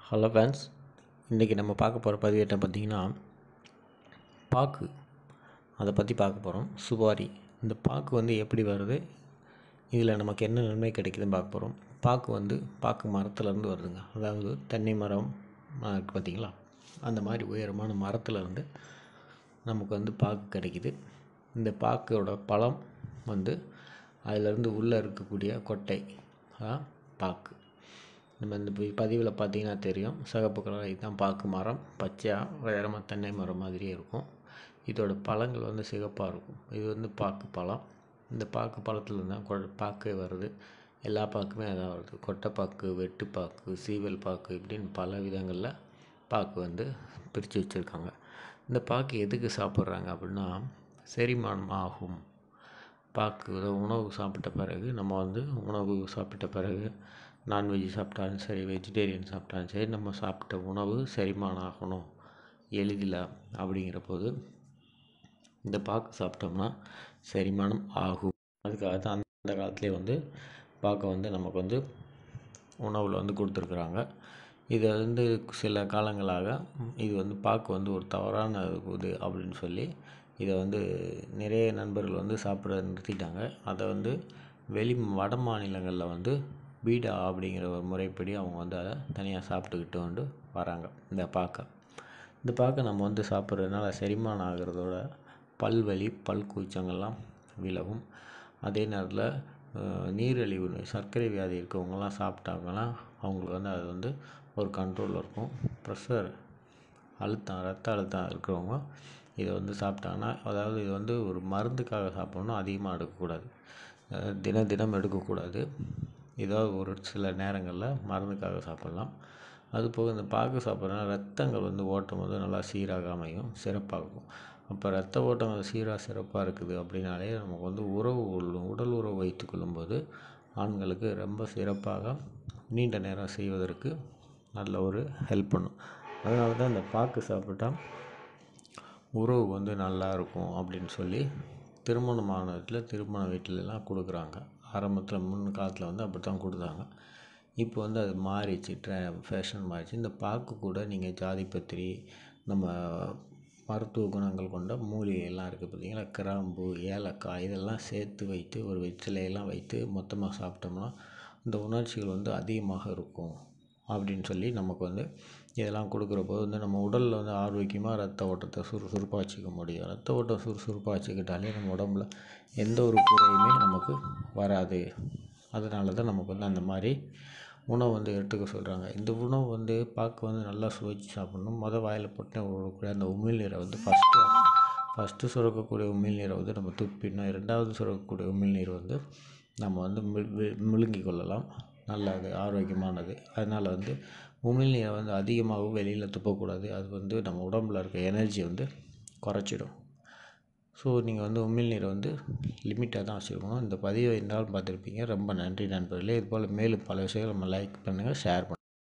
hello friends இன்றைக்கி நம்ம பார்க்க போகிற பதிவு என்ன பார்த்தீங்கன்னா பாக்கு அதை பற்றி பார்க்க போகிறோம் சுபாரி இந்த பாக்கு வந்து எப்படி வருது இதில் நமக்கு என்ன நன்மை கிடைக்குதுன்னு பார்க்க போகிறோம் பாக்கு வந்து பாக்கு மரத்துலேருந்து வருதுங்க அதாவது தென்னை மரம் ஆ, இருக்கு பார்த்தீங்களா அந்த மாதிரி உயரமான மரத்துலேருந்து நமக்கு வந்து பாக்கு கிடைக்குது இந்த பாக்கோட பழம் வந்து அதிலேருந்து உள்ளே இருக்கக்கூடிய கொட்டை அதான் பாக்கு நம்ம இந்த பதிவில் பார்த்தீங்கன்னா தெரியும் சிகப்பு கலர் இதுதான் பாக்கு மரம் பச்சையாக உயரமாக தென்னை மரம் மாதிரியே இருக்கும் இதோட பழங்கள் வந்து சிகப்பாக இருக்கும் இது வந்து பாக்கு பழம் இந்த பாக்கு பழத்தில் தான் கொ பாக்கே வருது எல்லா பாக்குமே அதான் வருது கொட்டைப்பாக்கு வெட்டுப்பாக்கு சீவல் பாக்கு இப்படின்னு பல விதங்களில் பாக்கு வந்து பிரித்து வச்சுருக்காங்க இந்த பாக்கு எதுக்கு சாப்பிட்றாங்க அப்படின்னா செரிமானம் ஆகும் பாக்கு அதாவது உணவு சாப்பிட்ட பிறகு நம்ம வந்து உணவு சாப்பிட்ட பிறகு நான்வெஜ் சாப்பிட்டாலும் சரி வெஜிடேரியன் சாப்பிட்டாலும் சரி நம்ம சாப்பிட்ட உணவு செரிமானம் ஆகணும் எளிதில் அப்படிங்கிற போது இந்த பாக்கு சாப்பிட்டோம்னா செரிமானம் ஆகும் அதுக்காக தான் அந்த காலத்துலேயே வந்து பாக்கை வந்து நமக்கு வந்து உணவில் வந்து கொடுத்துருக்குறாங்க இதை வந்து சில காலங்களாக இது வந்து பாக்கு வந்து ஒரு தவறான இது அப்படின்னு சொல்லி இதை வந்து நிறைய நண்பர்கள் வந்து சாப்பிட நிறுத்திட்டாங்க அதை வந்து வெளி வட மாநிலங்களில் வந்து பீடா அப்படிங்கிற ஒரு முறைப்படி அவங்க வந்து அதை தனியாக சாப்பிட்டுக்கிட்டு வந்து வராங்க இந்த பாக்கை இந்த பாக்கை நம்ம வந்து சாப்பிட்றதுனால செரிமானம் ஆகிறதோட பல்வலி பல் கூச்சங்கள்லாம் விலகும் அதே நேரத்தில் அஹ், நீரிழிவு நோய் சர்க்கரை வியாதி இருக்கவங்கலாம் சாப்பிட்டாங்கன்னா அவங்களுக்கு வந்து அது வந்து ஒரு கண்ட்ரோலில் இருக்கும் ப்ரெஷர் அழுத்தம் ரத்த அழுத்தம் இருக்கிறவங்க இதை வந்து சாப்பிட்டாங்கன்னா அதாவது இது வந்து ஒரு மருந்துக்காக சாப்பிட்ணும் அதிகமாக எடுக்கக்கூடாது அஹ் தின தினம் எடுக்கக்கூடாது ஏதாவது ஒரு சில நேரங்களில் மருந்துக்காக சாப்பிட்லாம் அதுபோக இந்த பாக்கு சாப்பிட்றதுனால ரத்தங்கள் வந்து ஓட்டம் வந்து நல்லா சீராக அமையும் சிறப்பாக இருக்கும் அப்போ ரத்த ஓட்டம் அது சீராக சிறப்பாக இருக்குது அப்படின்னாலே நமக்கு வந்து உறவு கொள்ளும் உடல் உறவு வைத்துக் கொள்ளும்போது ஆண்களுக்கு ரொம்ப சிறப்பாக நீண்ட நேரம் செய்வதற்கு நல்ல ஒரு ஹெல்ப் பண்ணும் அதனால தான் இந்த பாக்கு சாப்பிட்டா உறவு வந்து நல்லா இருக்கும் அப்படின்னு சொல்லி திருமணமானதில் திருமண வீட்டிலலாம் கொடுக்குறாங்க ஆரம்பத்தில் முன் காலத்தில் வந்து அப்படி தான் கொடுத்தாங்க இப்போ வந்து அது மாறிச்சு ட்ரெ ஃபேஷன் மாறிச்சு இந்த பாக்கு கூட நீங்கள் ஜாதிபத்திரி நம்ம மருத்துவ குணங்கள் கொண்ட மூலிகை எல்லாம் இருக்குது பார்த்தீங்களா கிராம்பு ஏலக்காய் இதெல்லாம் சேர்த்து வைத்து ஒரு வெற்றிலையெல்லாம் வைத்து மொத்தமாக சாப்பிட்டோம்னா இந்த உணர்ச்சிகள் வந்து அதிகமாக இருக்கும் அப்படின்னு சொல்லி நமக்கு வந்து இதெல்லாம் கொடுக்குற போது வந்து நம்ம உடலில் வந்து ஆரோக்கியமாக ரத்த ஓட்டத்தை சுறுசுறுப்பாக வச்சுக்க முடியும் ரத்த ஓட்டம் சுறுசுறுப்பாக வச்சுக்கிட்டாலே நம்ம உடம்புல எந்த ஒரு குறையுமே நமக்கு வராது அதனால தான் நமக்கு வந்து அந்த மாதிரி உணவு வந்து எடுத்துக்க சொல்கிறாங்க இந்த உணவு வந்து பார்க்க வந்து நல்லா சுவைச்சு சாப்பிடணும் மொதல் வாயில் போட்டு விடக்கூடிய அந்த உமிழ்நீரை வந்து ஃபஸ்ட்டு ஃபஸ்ட்டு சுரக்கக்கூடிய உமிழ்நீரை வந்து நம்ம துப்பிடணும் இரண்டாவது சுரக்கக்கூடிய உமிழ்நீர் வந்து நம்ம வந்து மிள் வி- விழுங்கிக் கொள்ளலாம் நல்லது ஆரோக்கியமானது அதனால் வந்து உமிழ்நீரை வந்து அதிகமாகவும் வெளியில் துப்பக்கூடாது அது வந்து நம்ம உடம்புல இருக்க எனர்ஜி வந்து குறைச்சிடும் ஸோ நீங்கள் வந்து உமிழ்நீரை வந்து லிமிட்டாக தான் வச்சுருக்கணும் இந்த பதிவை இருந்தாலும் பார்த்துருப்பீங்க ரொம்ப நன்றி நண்பர்களே இதுபோல் மேலும் பல விஷயங்கள் நம்ம லைக் பண்ணுங்கள் ஷேர் பண்ணுங்கள்